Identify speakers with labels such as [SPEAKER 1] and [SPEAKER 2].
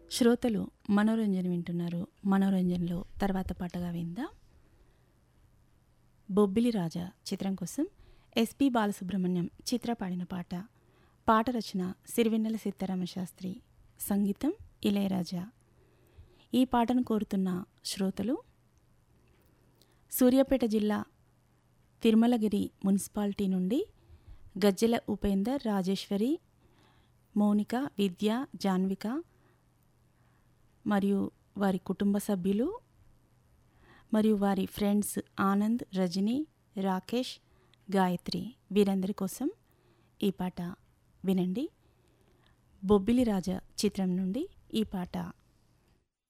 [SPEAKER 1] శ్రోతలు మనోరంజన వింటున్నారు మనోరంజన్లో తర్వాత పాటగా విందాం బొబ్బిలి రాజా చిత్రం కోసం ఎస్పి బాలసుబ్రహ్మణ్యం చిత్ర పాడిన పాట పాట రచన సిరివెన్నెల సీతారామ శాస్త్రి సంగీతం ఇళయరాజా ఈ పాటను కోరుతున్న శ్రోతలు సూర్యాపేట జిల్లా తిరుమలగిరి మున్సిపాలిటీ నుండి గజ్జెల ఉపేందర్ రాజేశ్వరి మౌనిక విద్య జాన్విక మరియు వారి కుటుంబ సభ్యులు మరియు వారి ఫ్రెండ్స్ ఆనంద్ రజని రాకేష్ గాయత్రి వీరందరి కోసం ఈ పాట వినండి బొబ్బిలి రాజా చిత్రం నుండి ఈ పాట